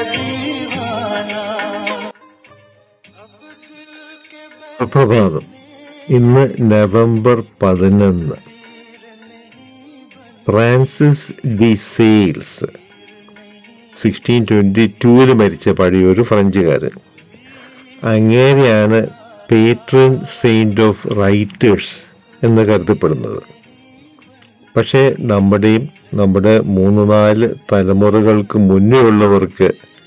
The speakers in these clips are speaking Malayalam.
സുപ്രഭാതം ഇന്ന് നവംബർ പതിനൊന്ന് Francis de Sales sixteen twenty ടൂവിൽ മരിച്ച പഴയൊരു ഫ്രഞ്ചുകാരൻ അങ്ങേരെയാണ് പേട്രൺ സെയിൻറ്റ് ഓഫ് റൈറ്റേഴ്സ് എന്ന് കരുതപ്പെടുന്നത് പക്ഷേ നമ്മുടെയും നമ്മുടെ മൂന്ന് നാല് തലമുറകൾക്ക് മുന്നേ ഉള്ളവർക്ക്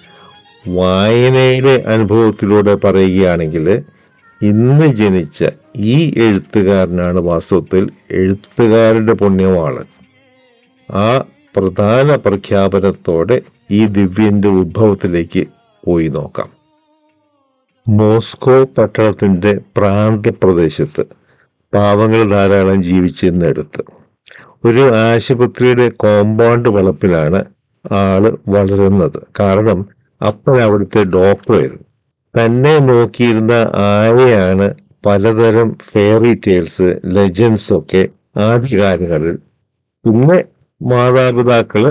വായനയിലെ അനുഭവത്തിലൂടെ പറയുകയാണെങ്കിൽ ഇന്ന് ജനിച്ച ഈ എഴുത്തുകാരനാണ് വാസ്തവത്തിൽ എഴുത്തുകാരുടെ പുണ്യമാണ് ആ പ്രധാന പ്രഖ്യാപനത്തോടെ ഈ ദിവ്യന്റെ ഉത്ഭവത്തിലേക്ക് പോയി നോക്കാം മോസ്കോ പട്ടണത്തിന്റെ പ്രാന്തപ്രദേശത്ത് പാവങ്ങൾ ധാരാളം ജീവിച്ചിരുന്നെടുത്ത് ഒരു ആശുപത്രിയുടെ കോമ്പൗണ്ട് വളപ്പിലാണ് ആള് വളരുന്നത് കാരണം അപ്പോഴവിടുത്തെ ഡോക്ടറായിരുന്നു തന്നെ നോക്കിയിരുന്ന ആയയാണ് പലതരം ഫെയറി ടെയിൽസ് ലെജൻസ് ഒക്കെ ആദ്യകാലങ്ങളിൽ പിന്നെ മാതാപിതാക്കള്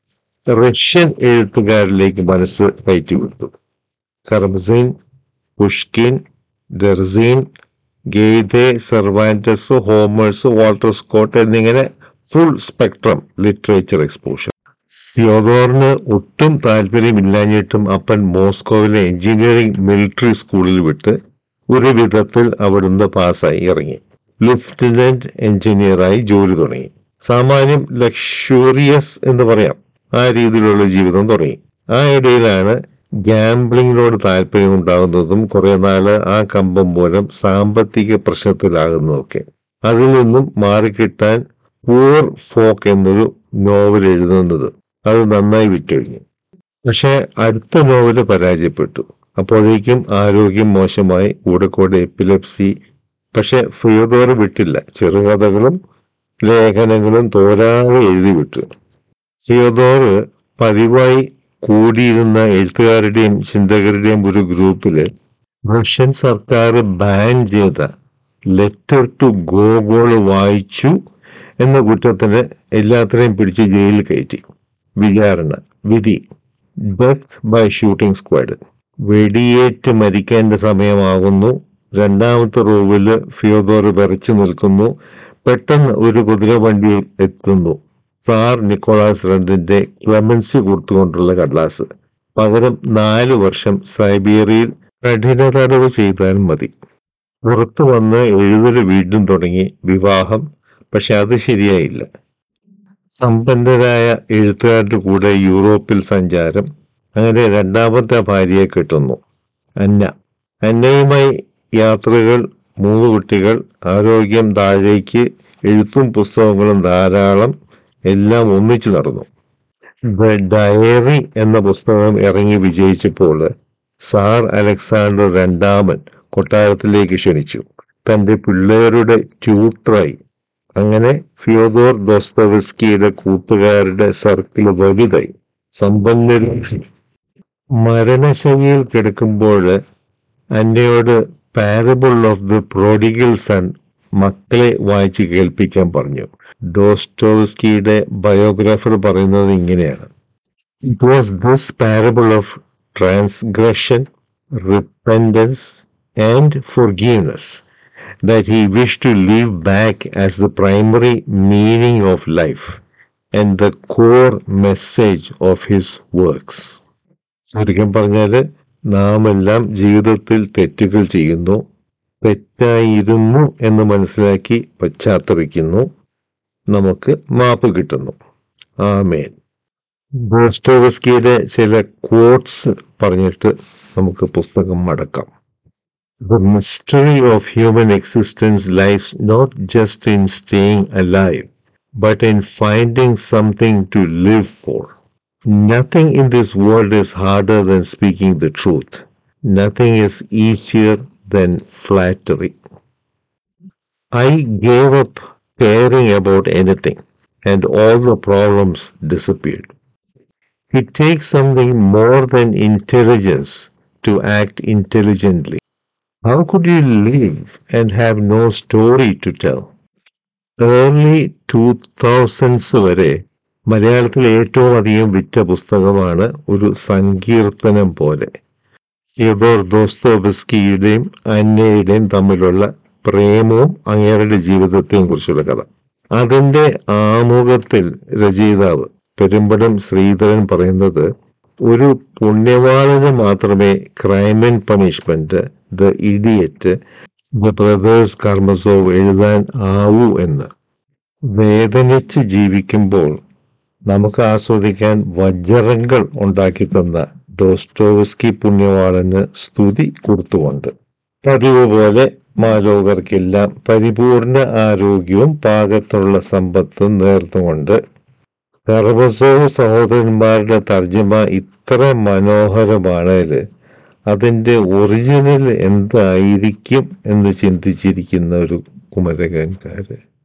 റഷ്യൻ എഴുത്തുകാരിലേക്ക് മനസ്സ് കയറ്റിവിട്ടു Karamzin Pushkin Derzhavin Goethe Cervantes Homer's Walter Scott എന്നിങ്ങനെ ഫുൾ സ്പെക്ട്രം ലിറ്ററേച്ചർ എക്സ്പോഷർ ഫിയോദോറിന് ഒട്ടും താല്പര്യമില്ലാഞ്ഞിട്ടും അപ്പൻ മോസ്കോവിലെ എഞ്ചിനീയറിംഗ് മിലിറ്ററി സ്കൂളിൽ വിട്ട് ഒരു വിധത്തിൽ അവിടുന്ന് പാസ്സായി ഇറങ്ങി ലെഫ്റ്റനന്റ് എഞ്ചിനീയറായി ജോലി തുടങ്ങി സാമാന്യം ലക്ഷൂറിയസ് എന്ന് പറയാം ആ രീതിയിലുള്ള ജീവിതം തുടങ്ങി ആ ഇടയിലാണ് ഗാംബ്ലിങ്ങിനോട് താല്പര്യം ഉണ്ടാകുന്നതും കുറെ നാള് ആ കമ്പം മൂലം സാമ്പത്തിക പ്രശ്നത്തിലാകുന്നതൊക്കെ അതിൽ നിന്നും മാറിക്കിട്ടാൻ പൂർ ഫോക്ക് എന്നൊരു നോവൽ എഴുതുന്നത് അത് നന്നായി വിറ്റൊഴിഞ്ഞു പക്ഷെ അടുത്ത നോവല് പരാജയപ്പെട്ടു അപ്പോഴേക്കും ആരോഗ്യം മോശമായി കൂടെ കൂടെ എപ്പിലെപ്സി പക്ഷെ ഫിയോദോർ വിട്ടില്ല ചെറുകഥകളും ലേഖനങ്ങളും തോരാതെ എഴുതി വിട്ടു ഫിയോദോർ പതിവായി കൂടിയിരുന്ന എഴുത്തുകാരുടെയും ചിന്തകരുടെയും ഒരു ഗ്രൂപ്പില് റഷ്യൻ സർക്കാർ ബാൻ ചെയ്ത ലെറ്റർ ടു ഗോഗോൾ വായിച്ചു എന്ന കുറ്റത്തിന് എല്ലാത്തിനെയും പിടിച്ച് ജയിലിൽ കയറ്റി വിചാരണ വിധി ഡെത്ത് ബൈ ഷൂട്ടിംഗ് സ്ക്വാഡ് വെടിയേറ്റ് മരിക്കേണ്ട സമയമാകുന്നു രണ്ടാമത്തെ റൂമില് ഫിയോദോർ വിറച്ചു നിൽക്കുന്നു പെട്ടെന്ന് ഒരു കുതിരവണ്ടിയിൽ എത്തുന്നു സാർ നിക്കോളാസ് രണ്ടിന്റെ ക്ലെമൻസി കൊടുത്തുകൊണ്ടുള്ള കടലാസ് പകരം നാല് വർഷം സൈബീരിയയിൽ കഠിന തടവ് ചെയ്താൽ മതി പുറത്തു വന്ന് എഴുതൽ വീണ്ടും തുടങ്ങി വിവാഹം പക്ഷെ അത് ശരിയായില്ല സമ്പന്നരായ എഴുത്തുകാരുടെ കൂടെ യൂറോപ്പിൽ സഞ്ചാരം അങ്ങനെ രണ്ടാമത്തെ ഭാര്യയെ കിട്ടുന്നു അന്ന അന്നയുമായി യാത്രകൾ മൂന്ന് കുട്ടികൾ ആരോഗ്യം താഴേക്ക് എഴുത്തും പുസ്തകങ്ങളും ധാരാളം എല്ലാം ഒന്നിച്ചു നടന്നു ദ ഡയറി എന്ന പുസ്തകം ഇറങ്ങി വിജയിച്ചപ്പോൾ സാർ അലക്സാണ്ടർ രണ്ടാമൻ കൊട്ടാരത്തിലേക്ക് ക്ഷണിച്ചു തന്റെ പിള്ളേരുടെ ട്യൂട്ടറായി അങ്ങനെ ഫിയോദോർ ദോസ്തവസ്കിയുടെ കൂട്ടുകാരുടെ സർക്കിൾ വലുതായി സമ്പന്നരും മരണശൈലിയിൽ കിടക്കുമ്പോൾ അന്നയോട് parable of the prodigal son മക്കളെ വായിച്ച് കേൾപ്പിക്കാൻ പറഞ്ഞു ഡോസ്റ്റോവസ്കിയുടെ ബയോഗ്രാഫർ പറയുന്നത് ഇങ്ങനെയാണ് it was this parable of transgression repentance and forgiveness that he wished to leave back as the primary meaning of life and the core message of his works. ചുരുക്കം പറഞ്ഞാൽ നാം എല്ലാം ജീവിതത്തിൽ തെറ്റുകൾ ചെയ്യുന്നു തെറ്റായിരുന്നു എന്ന് മനസ്സിലാക്കി പശ്ചാത്തപിക്കുന്നു നമുക്ക് മാപ്പ് കിട്ടുന്നു ആമേൻ ഡോസ്റ്റോവസ്കിയുടെ ചില കോട്ട്സ് പറഞ്ഞിട്ട് നമുക്ക് പുസ്തകം മടക്കാം The mystery of human existence lies not just in staying alive, but in finding something to live for. Nothing in this world is harder than speaking the truth. Nothing is easier than flattery. I gave up caring about anything, and all the problems disappeared. It takes something more than intelligence to act intelligently. How could you live and have no story to tell? Early 2000s വരെ മലയാളത്തിൽ ഏറ്റവും അധികം വിറ്റ പുസ്തകമാണ് ഒരു സങ്കീർത്തനം പോലെ ഫിയോഡോർ ദോസ്തോവസ്കിയുടെയും അന്നയുടെയും തമ്മിലുള്ള പ്രേമവും അങ്ങേരുടെ ജീവിതത്തെയും കുറിച്ചുള്ള കഥ അതിന്റെ ആമുഖത്തിൽ രചയിതാവ് പെരുമ്പടം ശ്രീധരൻ പറയുന്നത് ഒരു പുണ്യവാളന് മാത്രമേ crime and punishment the idiot the brothers Karamazov എഴുതാൻ ആവൂ എന്ന് വേദനിച്ച് ജീവിക്കുമ്പോൾ നമുക്ക് ആസ്വദിക്കാൻ വജ്രങ്ങൾ ഉണ്ടാക്കി തന്ന ഡോസ്റ്റോവസ്കി പുണ്യവാളന് സ്തുതി കൊടുത്തുകൊണ്ട് പതിവ് പോലെ മാലോകർക്കെല്ലാം പരിപൂർണ ആരോഗ്യവും പാകത്തുള്ള സമ്പത്തും നേർന്നുകൊണ്ട് കർമ്മസോവ് സഹോദരന്മാരുടെ തർജ്ജമ ഇത്ര മനോഹരമാണേൽ അതിൻ്റെ ഒറിജിനൽ എന്തായിരിക്കും എന്ന് ചിന്തിച്ചിരിക്കുന്ന ഒരു കുമരകൻകാര്